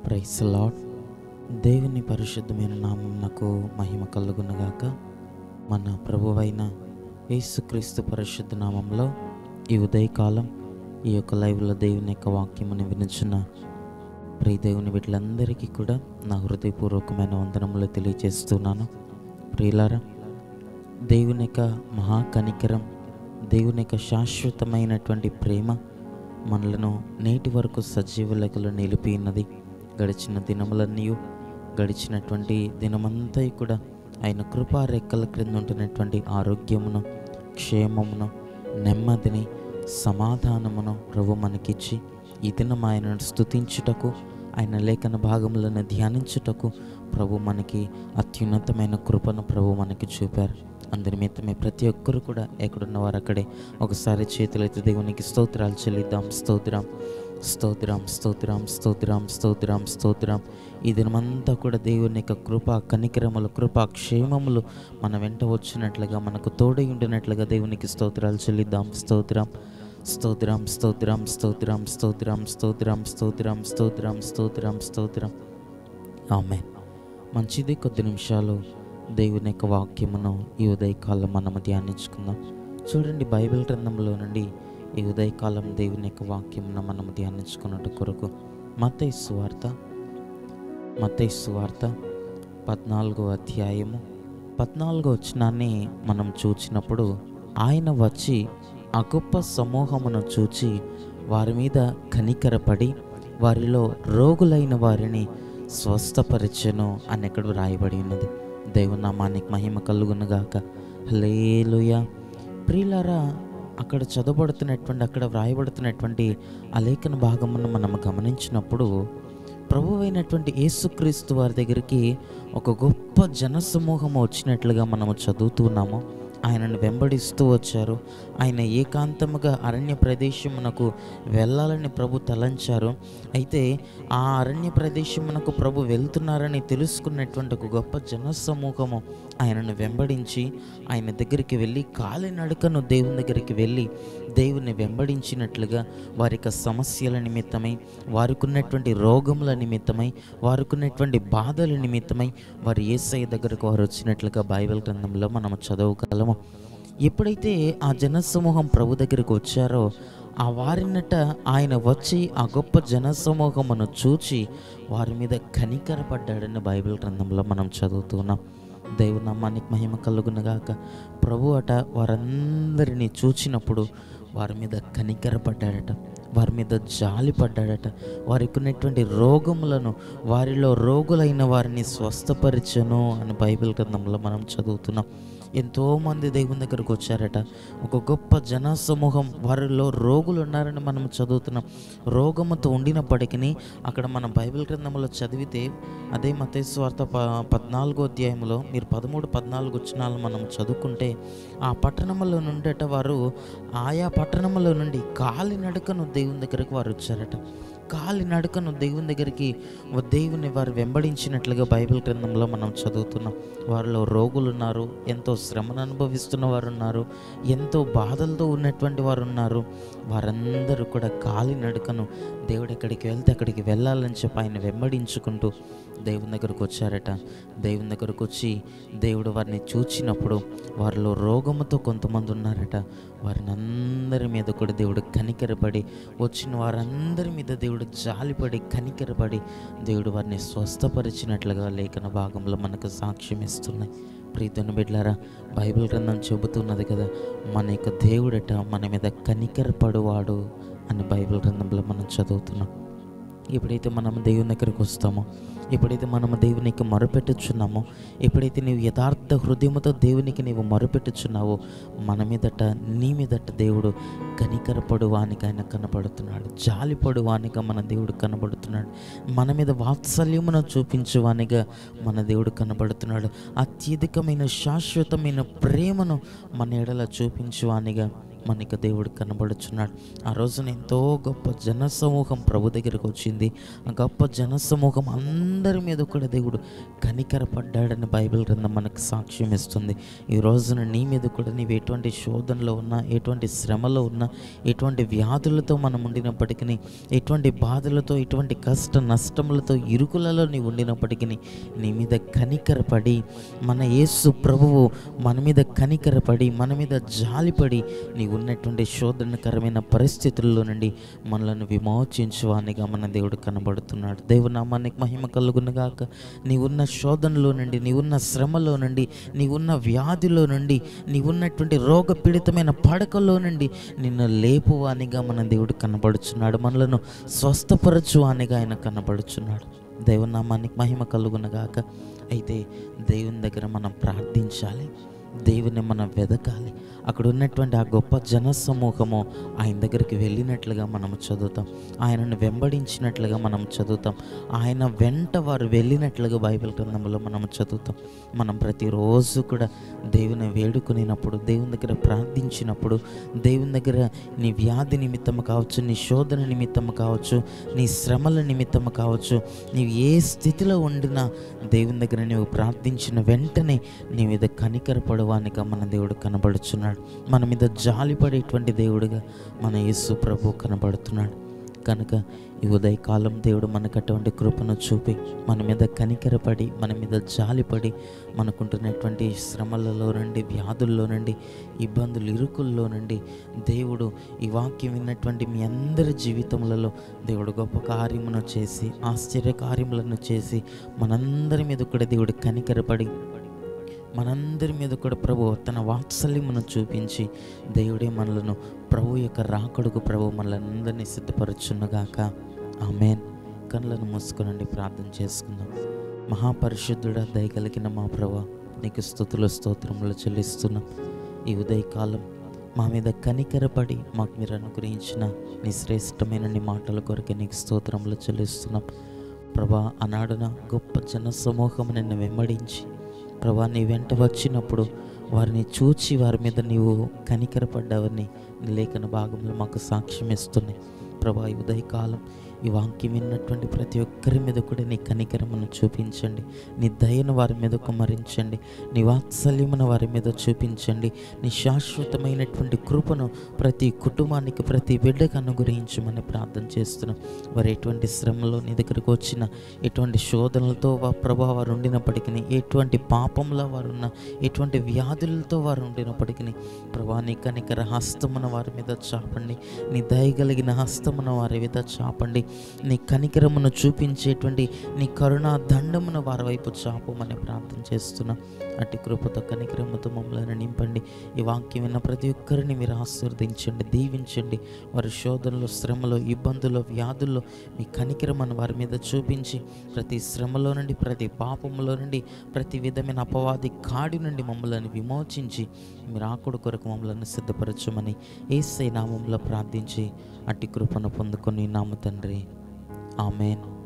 price lord దేవుని పరిశుద్ధమైన నామం నాకు మహిమ కలుగునగాక మన ప్రభువైన యేసుక్రీస్తు పరిశుద్ధ నామంలో ఈ ఉదయకాలం ఈ యొక్క లైవ్లో దేవుని యొక్క వాక్యముని వినుచున్న ప్రియ దేవుని వీటిలందరికీ కూడా నా హృదయపూర్వకమైన వందనములు తెలియజేస్తున్నాను ప్రియులారా దేవుని యొక్క మహాకనికరం దేవుని యొక్క శాశ్వతమైనటువంటి ప్రేమ మనలను నేటి వరకు సజీవ లెక్కలో నిలిపి ఉన్నది గడిచిన దినములన్నీ గడిచినటువంటి దినమంతా కూడా ఆయన కృపా రెక్కల క్రింద ఉంటున్నటువంటి ఆరోగ్యమును క్షేమమును నెమ్మదిని సమాధానమును ప్రభు మనకిచ్చి ఈ దినం ఆయనను స్తుతించుటకు ఆయన లేఖన భాగములను ధ్యానించుటకు ప్రభు మనకి అత్యున్నతమైన కృపను ప్రభు మనకి చూపారు అందరి మిత్తమే ప్రతి ఒక్కరు కూడా ఎక్కడున్న వారు అక్కడే ఒకసారి చేతులైతే దేవునికి స్తోత్రాలు చెల్లిద్దాం స్తోత్రం స్తోత్రం స్తోత్రం స్తోత్రం స్తోత్రం స్తోత్రం ఈ దినమంతా కూడా దేవుని యొక్క కృప కనికరములు కృప క్షేమములు మన వెంట వచ్చినట్లుగా మనకు తోడై ఉండినట్లుగా దేవునికి స్తోత్రాలు చెల్లిద్దాం స్తోత్రం స్తోత్రం స్తోత్రం స్తోత్రం స్తోత్రం స్తోత్రం స్తోత్రం స్తోత్రం స్తోత్రం స్తోత్రం ఆమె మంచిది కొద్ది నిమిషాలు దేవుని యొక్క వాక్యమును ఈ ఉదయకాలం మనము ధ్యానించుకుందాం చూడండి బైబిల్ గ్రంథంలో నుండి ఈ ఉదయకాలం దేవుని యొక్క వాక్యమును మనము ధ్యానించుకున్నట్టు కొరకు మత్తయి సువార్త మత్తయి సువార్త పద్నాలుగో అధ్యాయము పద్నాలుగో వచనాన్ని మనం చూచినప్పుడు ఆయన వచ్చి ఆ గొప్ప సమూహమును చూచి వారి మీద కనికరపడి వారిలో రోగులైన వారిని స్వస్థపరిచెను అని ఎక్కడ రాయబడి ఉన్నది దేవునామానికి మహిమ కలుగునుగాక హలేలుయ ప్రియులారా అక్కడ చదవబడుతున్నటువంటి అక్కడ వ్రాయబడుతున్నటువంటి ఆ లేఖన భాగమును మనం గమనించినప్పుడు ప్రభు అయినటువంటి యేసుక్రీస్తు వారి దగ్గరికి ఒక గొప్ప జనసమూహం వచ్చినట్లుగా మనము చదువుతున్నాము ఆయనను వెంబడిస్తూ వచ్చారు ఆయన ఏకాంతముగా అరణ్య ప్రదేశమునకు వెళ్ళాలని ప్రభు తలంచారు అయితే ఆ అరణ్య ప్రదేశమునకు ప్రభు వెళ్తున్నారని తెలుసుకున్నటువంటి ఒక గొప్ప జనసమూహము ఆయనను వెంబడించి ఆయన దగ్గరికి వెళ్ళి కాలినడకను దేవుని దగ్గరికి వెళ్ళి దేవుని వెంబడించినట్లుగా వారి యొక్క సమస్యల నిమిత్తమై వారికి ఉన్నటువంటి రోగముల నిమిత్తమై వారికి ఉన్నటువంటి బాధల నిమిత్తమై వారు ఏసఐ దగ్గరకు వారు వచ్చినట్లుగా బైబిల్ గ్రంథంలో మనం చదవగలము ఎప్పుడైతే ఆ జనసమూహం ప్రభు దగ్గరికి వచ్చారో ఆ వారినట ఆయన వచ్చి ఆ గొప్ప జనసమూహమును చూచి వారి మీద కనికరపడ్డాడని బైబిల్ గ్రంథంలో మనం చదువుతున్నాం దేవుని నామానికి మహిమ కలుగునగాక ప్రభు అట వారందరినీ చూచినప్పుడు వారి మీద కనికరపడ్డాడట వారి మీద జాలి పడ్డాడట వారికి ఉన్నటువంటి రోగములను వారిలో రోగులైన వారిని స్వస్థపరిచను అని బైబిల్ గ్రంథంలో మనం చదువుతున్నాం ఎంతోమంది దేవుని దగ్గరకు వచ్చారట ఒక గొప్ప జన సమూహం వారిలో రోగులు ఉన్నారని మనం చదువుతున్నాం రోగముతో ఉండినప్పటికీ అక్కడ మన బైబిల్ గ్రంథంలో చదివితే అదే మతేశ్వార్త ప పద్నాలుగో అధ్యాయంలో మీరు పదమూడు పద్నాలుగు వచ్చినాలు మనం చదువుకుంటే ఆ పట్టణంలో నుండట వారు ఆయా పట్టణంలో నుండి కాలినడకను దేవుని దగ్గరకు వారు వచ్చారట కాలి నడకను దేవుని దగ్గరికి ఓ దేవుని వారు వెంబడించినట్లుగా బైబిల్ గ్రంథంలో మనం చదువుతున్నాం వారిలో రోగులు ఉన్నారు ఎంతో శ్రమను అనుభవిస్తున్న వారు ఉన్నారు ఎంతో బాధలతో ఉన్నటువంటి వారు ఉన్నారు వారందరూ కూడా కాలి నడకను దేవుడు ఎక్కడికి వెళ్తే అక్కడికి వెళ్ళాలని చెప్పి ఆయన వెంబడించుకుంటూ దేవుని దగ్గరకు వచ్చారట దేవుని దగ్గరకు వచ్చి దేవుడు వారిని చూచినప్పుడు వారిలో రోగముతో కొంతమంది ఉన్నారట వారిని అందరి మీద కూడా దేవుడు కనికరపడి వచ్చిన వారందరి మీద దేవుడు జాలిపడి కనికరపడి దేవుడు వారిని స్వస్థపరిచినట్లుగా లేఖన భాగంలో మనకు సాక్ష్యం ఇస్తున్నాయి ప్రీతుని బిడ్లారా బైబిల్ గ్రంథం చెబుతున్నది కదా మన యొక్క దేవుడట మన మీద కనికరపడువాడు అని బైబిల్ గ్రంథంలో మనం చదువుతున్నాం ఎప్పుడైతే మనం దేవుని దగ్గరికి వస్తామో ఎప్పుడైతే మనము దేవునికి మొరపెట్టుచున్నామో ఎప్పుడైతే నీవు యథార్థ హృదయముతో దేవునికి నీవు మొరపెట్టుచున్నావో మన మీదట నీ మీదట దేవుడు కనికరపడు వానికి ఆయన కనబడుతున్నాడు జాలిపడు వానిగా మన దేవుడు కనబడుతున్నాడు మన మీద వాత్సల్యమును చూపించువానిగా మన దేవుడు కనబడుతున్నాడు అత్యధికమైన శాశ్వతమైన ప్రేమను మన ఎడల చూపించువానిగా మనకి దేవుడు కనబడుచున్నాడు ఆ రోజున ఎంతో గొప్ప జనసమూహం ప్రభు దగ్గరకు వచ్చింది ఆ గొప్ప జనసమూహం అందరి మీద కూడా దేవుడు కనికరపడ్డాడని బైబిల్ గ్రంథం మనకు సాక్ష్యం ఇస్తుంది ఈ రోజున నీ మీద కూడా నీవు ఎటువంటి శోధనలో ఉన్నా ఎటువంటి శ్రమలో ఉన్నా ఎటువంటి వ్యాధులతో మనం ఉండినప్పటికీ ఎటువంటి బాధలతో ఎటువంటి కష్ట నష్టములతో ఇరుకులలో నీవు ఉండినప్పటికీ నీ మీద కనికరపడి మన యేసు ప్రభువు మన మీద కనికరపడి మన మీద జాలిపడి నీ ఉన్నటువంటి శోధనకరమైన పరిస్థితుల్లో నుండి మనలను విమోచించువానిగా మన దేవుడు కనబడుతున్నాడు దేవుడు నామానికి మహిమ కలుగునగాక నీవున్న శోధనలో నుండి నీవున్న శ్రమలో నుండి నీవున్న వ్యాధిలో నుండి నీవున్నటువంటి రోగ పీడితమైన పడకలో నుండి నిన్ను లేపువానిగా మన దేవుడు కనబడుచున్నాడు మనలను స్వస్థపరచు అనిగా ఆయన కనబడుచున్నాడు దేవుని నామానికి మహిమ కలుగునగాక అయితే దేవుని దగ్గర మనం ప్రార్థించాలి దేవుని మనం వెదకాలి అక్కడ ఉన్నటువంటి ఆ గొప్ప జన సమూహము ఆయన దగ్గరికి వెళ్ళినట్లుగా మనం చదువుతాం ఆయనను వెంబడించినట్లుగా మనం చదువుతాం ఆయన వెంట వారు వెళ్ళినట్లుగా బైబిల్ గ్రంథంలో మనం చదువుతాం మనం ప్రతిరోజు కూడా దేవుని వేడుకునేటప్పుడు దేవుని దగ్గర ప్రార్థించినప్పుడు దేవుని దగ్గర నీ వ్యాధి నిమిత్తం కావచ్చు నీ శోధన నిమిత్తం కావచ్చు నీ శ్రమల నిమిత్తం కావచ్చు నీవు ఏ స్థితిలో ఉండినా దేవుని దగ్గర నీవు ప్రార్థించిన వెంటనే నీ మీద కనికరపడవానిగా మన దేవుడు కనబడుచున్నాడు మన మీద జాలిపడేటువంటి దేవుడుగా మన యేసు ప్రభు కనబడుతున్నాడు కనుక ఈ ఉదయకాలం దేవుడు మనకు అటువంటి కృపను చూపి మన మీద కనికరపడి మన మీద జాలిపడి మనకుంటున్నటువంటి శ్రమలలో నుండి వ్యాధుల్లో నుండి ఇబ్బందులు ఇరుకుల్లో నుండి దేవుడు ఈ వాక్యం విన్నటువంటి మీ అందరి జీవితములలో దేవుడు గొప్ప కార్యమును చేసి ఆశ్చర్య కార్యములను చేసి మనందరి మీద కూడా దేవుడు కనికరపడి మనందరి మీద కూడా ప్రభు తన వాత్సల్యమును చూపించి దేవుడే మనలను ప్రభు యొక్క రాకడుకు ప్రభు మనలందరినీ సిద్ధపరచున్నగాక ఆమెన్ కళ్ళను మూసుకునండి ప్రార్థన చేసుకుందాం మహాపరిశుద్ధుడా దయగలిగిన మా ప్రభు నీకు స్థుతుల స్తోత్రములు చెల్లిస్తున్నాం ఈ ఉదయకాలం మా మీద కనికరపడి మాకు మీరు అనుగ్రహించిన నీ శ్రేష్టమైన నీ మాటల కొరకు నీకు స్తోత్రములు చెల్లిస్తున్నాం ప్రభా అనాడున గొప్ప జన సమూహం నిన్ను వెంబడించి ప్రభా నీ వెంట వచ్చినప్పుడు వారిని చూచి వారి మీద నీవు కనికరపడ్డావని నీ లేఖన భాగంలో మాకు సాక్ష్యం ఇస్తున్నాయి ప్రభా ఈ ఉదయకాలం ఈ వాక్యం విన్నటువంటి ప్రతి ఒక్కరి మీద కూడా నీ కనికరమును చూపించండి నీ దయను వారి మీద కుమరించండి నీ వాత్సల్యమును వారి మీద చూపించండి నీ శాశ్వతమైనటువంటి కృపను ప్రతి కుటుంబానికి ప్రతి బిడ్డకు అనుగ్రహించమని ప్రార్థన చేస్తున్నాం వారు ఎటువంటి శ్రమలో నీ దగ్గరకు వచ్చిన ఎటువంటి శోధనలతో వా ప్రభా వారు ఉండినప్పటికీ ఎటువంటి పాపంలో వారు ఉన్న ఎటువంటి వ్యాధులతో వారు ఉండినప్పటికీ ప్రభా నీ కనికర హస్తమున వారి మీద చాపండి నీ దయగలిగిన హస్తమున వారి మీద చాపండి నీ కనికరమును చూపించేటువంటి నీ కరుణా దండమును వారి వైపు చాపమని ప్రార్థన చేస్తున్నా అట్టి కృపతో కనికరముతో మమ్మల్ని నింపండి ఈ వాక్యం విన్న ప్రతి ఒక్కరిని మీరు ఆశీర్వదించండి దీవించండి వారి శోధనలో శ్రమలో ఇబ్బందుల్లో వ్యాధుల్లో మీ కనికరమను వారి మీద చూపించి ప్రతి శ్రమలో నుండి ప్రతి పాపములో నుండి ప్రతి విధమైన అపవాది కాడి నుండి మమ్మల్ని విమోచించి మీరు ఆకుడు కొరకు మమ్మల్ని సిద్ధపరచమని ఏసై నామంలో ప్రార్థించి అట్టి కృపను పొందుకొని నామ తండ్రి ఆమెన్